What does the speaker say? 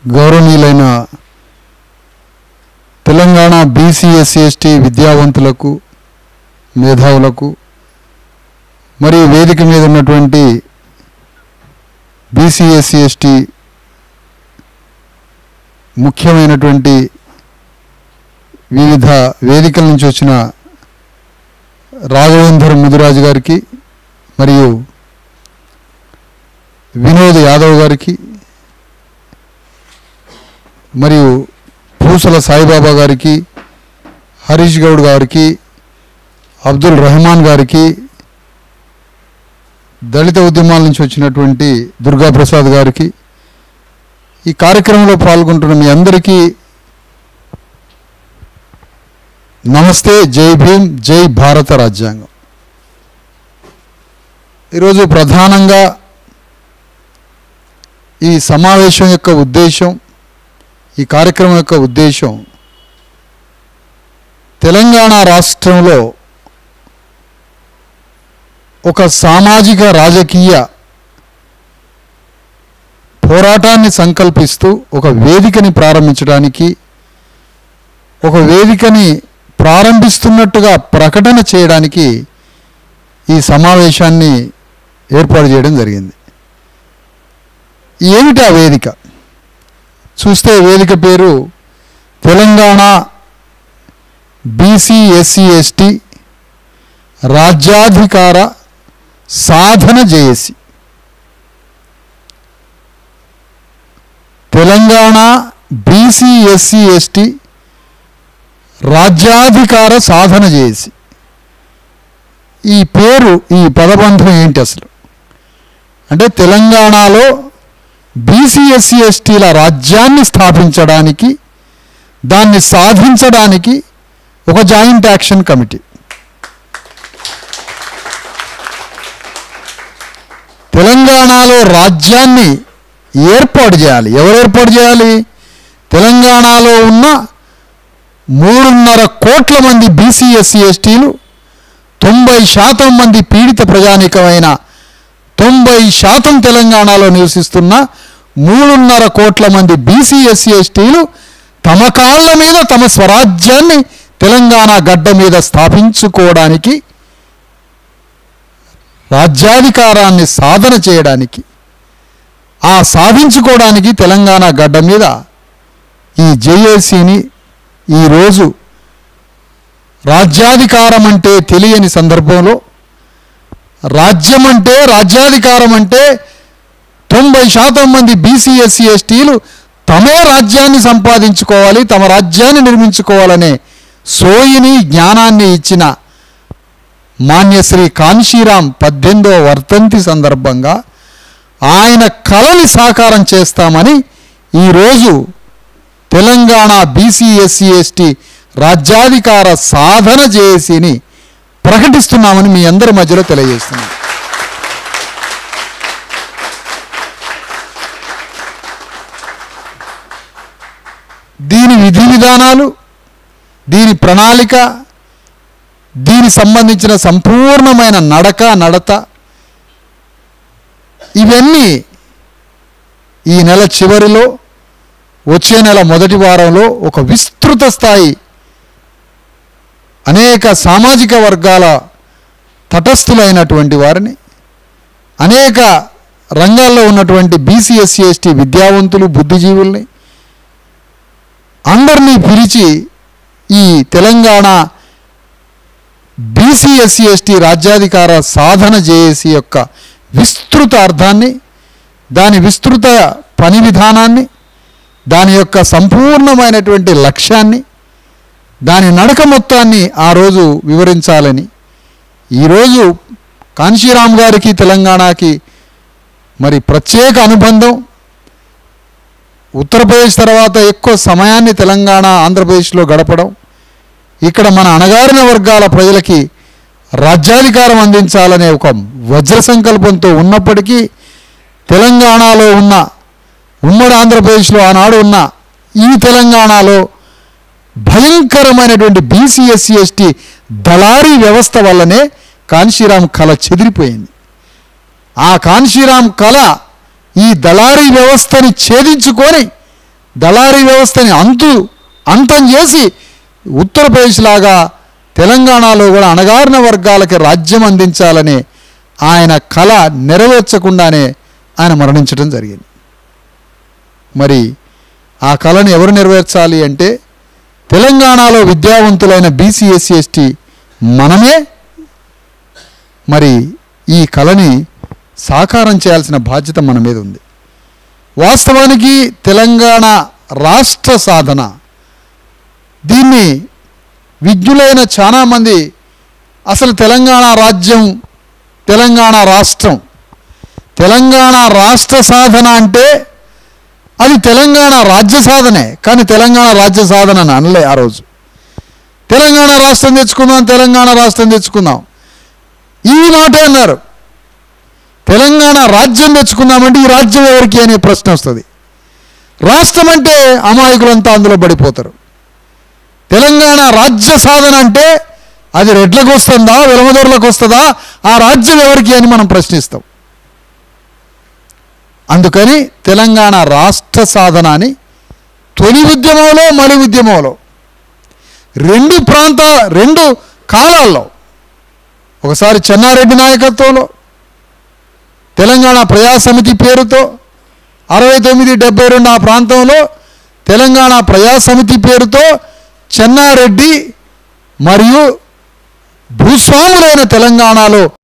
గౌరవనీయులైన Telangana BC SC ST విద్యావంతులకు మేధావులకు మరియు వేదిక మీద ఉన్నటువంటి బీసీ ఎస్సీ ఎస్టీ ముఖ్యమైనటువంటి వివిధ వేదికల నుంచి వచ్చిన రాఘవేందర్ ముదిరాజు గారికి మరియు వినోద్ యాదవ్ గారికి మరియు పూసల సాయిబాబా గారికి హరీష్ గౌడ్ గారికి అబ్దుల్ రెహమాన్ గారికి దళిత ఉద్యమాల నుంచి వచ్చినటువంటి దుర్గా ప్రసాద్ గారికి ఈ కార్యక్రమంలో పాల్గొంటున్న మీ అందరికీ నమస్తే జై భీమ్ జై భారత రాజ్యాంగం ఈరోజు ప్రధానంగా ఈ సమావేశం యొక్క ఉద్దేశం ఈ కార్యక్రమం యొక్క ఉద్దేశం తెలంగాణ రాష్ట్రంలో ఒక సామాజిక రాజకీయ పోరాటాన్ని సంకల్పిస్తూ ఒక వేదికని ప్రారంభించడానికి ఒక వేదికని ప్రారంభిస్తున్నట్టుగా ప్రకటన చేయడానికి ఈ సమావేశాన్ని ఏర్పాటు చేయడం జరిగింది ఏమిటి ఆ వేదిక చూస్తే వేదిక పేరు తెలంగాణ బీసీ ఎస్సీ ఎస్టీ రాజ్యాధికార సాధన JAC Telangana BC SC ST రాజ్యాధికార సాధన చేసి ఈ పేరు ఈ పదబంధం ఏంటి అసలు అంటే తెలంగాణలో బీసీ ఎస్సీ ఎస్టీల రాజ్యాన్ని స్థాపించడానికి దాన్ని సాధించడానికి ఒక జాయింట్ యాక్షన్ కమిటీ తెలంగాణలో రాజ్యాన్ని ఏర్పాటు చేయాలి ఎవరు ఏర్పాటు చేయాలి తెలంగాణలో ఉన్న మూడున్నర కోట్ల మంది బీసీ ఎస్సీ ఎస్టీలు తొంభై శాతం మంది పీడిత ప్రజానీకమైన తొంభై శాతం తెలంగాణలో నివసిస్తున్న మూడున్నర కోట్ల మంది బీసీ ఎస్సీ ఎస్టీలు తమ కాళ్ళ మీద తమ స్వరాజ్యాన్ని తెలంగాణ గడ్డ మీద స్థాపించుకోవడానికి రాజ్యాధికారాన్ని సాధన చేయడానికి ఆ సాధించుకోవడానికి తెలంగాణ గడ్డ మీద ఈ జేఏసీని ఈరోజు రాజ్యాధికారం అంటే తెలియని సందర్భంలో రాజ్యం అంటే రాజ్యాధికారం అంటే తొంభై శాతం మంది బీసీ ఎస్సీ ఎస్టీలు తమే రాజ్యాన్ని సంపాదించుకోవాలి తమ రాజ్యాన్ని నిర్మించుకోవాలనే సోయిని జ్ఞానాన్ని ఇచ్చిన మాన్యశ్రీ కాన్షీరాం పద్దెనిమిదవ వర్ధంతి సందర్భంగా ఆయన కళని సాకారం చేస్తామని ఈరోజు తెలంగాణ బీసీ ఎస్సీ ఎస్టీ రాజ్యాధికార సాధన చేసిని ప్రకటిస్తున్నామని మీ అందరి మధ్యలో తెలియజేస్తున్నాం దీని విధి విధానాలు దీని ప్రణాళిక దీని సంబంధించిన సంపూర్ణమైన నడక నడత ఇవన్నీ ఈ నెల చివరిలో వచ్చే నెల మొదటి వారంలో ఒక విస్తృత స్థాయి అనేక సామాజిక వర్గాల తటస్థులైనటువంటి వారిని అనేక రంగాల్లో ఉన్నటువంటి బీసీ ఎస్సీ ఎస్టీ విద్యావంతులు బుద్ధిజీవుల్ని అందరినీ పిలిచి ఈ తెలంగాణ బీసీ ఎస్సీ ఎస్టీ రాజ్యాధికార సాధన జేఏసీ యొక్క విస్తృత అర్థాన్ని దాని విస్తృత పని విధానాన్ని దాని యొక్క సంపూర్ణమైనటువంటి లక్ష్యాన్ని దాని నడక మొత్తాన్ని ఆ రోజు వివరించాలని ఈరోజు కాంశీరామ్ గారికి తెలంగాణకి మరి ప్రత్యేక అనుబంధం ఉత్తరప్రదేశ్ తర్వాత ఎక్కువ సమయాన్ని తెలంగాణ ఆంధ్రప్రదేశ్లో గడపడం ఇక్కడ మన అణగారిన వర్గాల ప్రజలకి రాజ్యాధికారం అందించాలనే ఒక వజ్ర సంకల్పంతో ఉన్నప్పటికీ తెలంగాణలో ఉన్న ఉమ్మడి ఆంధ్రప్రదేశ్లో ఆనాడు ఉన్న ఈ తెలంగాణలో భయంకరమైనటువంటి బీసీ ఎస్సీ ఎస్టీ దళారీ వ్యవస్థ వల్లనే కాన్షీరామ్ కళ చెదిరిపోయింది ఆ కాన్షీరామ్ కళ ఈ దళారీ వ్యవస్థని ఛేదించుకొని దళారీ వ్యవస్థని అంతు అంతం చేసి ఉత్తరప్రదేశ్ లాగా తెలంగాణలో కూడా అణగారిన వర్గాలకి రాజ్యం అందించాలనే ఆయన కళ నెరవేర్చకుండానే ఆయన మరణించడం జరిగింది మరి ఆ కళను ఎవరు నెరవేర్చాలి అంటే తెలంగాణలో విద్యావంతులైన బీసీ ఎస్సీ ఎస్టీ మనమే మరి ఈ కళని సాకారం చేయాల్సిన బాధ్యత మన మీద ఉంది వాస్తవానికి తెలంగాణ రాష్ట్ర సాధన దీన్ని విజ్ఞులైన చాలామంది అసలు తెలంగాణ రాజ్యం తెలంగాణ రాష్ట్రం తెలంగాణ రాష్ట్ర సాధన అంటే అది తెలంగాణ రాజ్య సాధనే కానీ తెలంగాణ రాజ్య సాధన అని అనలే ఆ రోజు తెలంగాణ రాష్ట్రం తెచ్చుకుందాం తెలంగాణ రాష్ట్రం తెచ్చుకుందాం ఈ మాట అన్నారు తెలంగాణ రాజ్యం తెచ్చుకుందామంటే ఈ రాజ్యం ఎవరికి అనే ప్రశ్న వస్తుంది రాష్ట్రం అంటే అమాయకులంతా అందులో పడిపోతారు తెలంగాణ రాజ్య సాధన అంటే అది రెడ్లకు వస్తుందా వెలమదొరలకు వస్తుందా ఆ రాజ్యం ఎవరికి అని మనం ప్రశ్నిస్తాం అందుకని తెలంగాణ రాష్ట్ర సాధన అని తొలి ఉద్యమంలో మలి ఉద్యమంలో రెండు ప్రాంత రెండు కాలాల్లో ఒకసారి చెన్నారెడ్డి నాయకత్వంలో తెలంగాణ ప్రజా సమితి పేరుతో అరవై తొమ్మిది డెబ్బై రెండు ఆ ప్రాంతంలో తెలంగాణ ప్రజా సమితి పేరుతో చెన్నారెడ్డి మరియు భూస్వాములైన తెలంగాణలో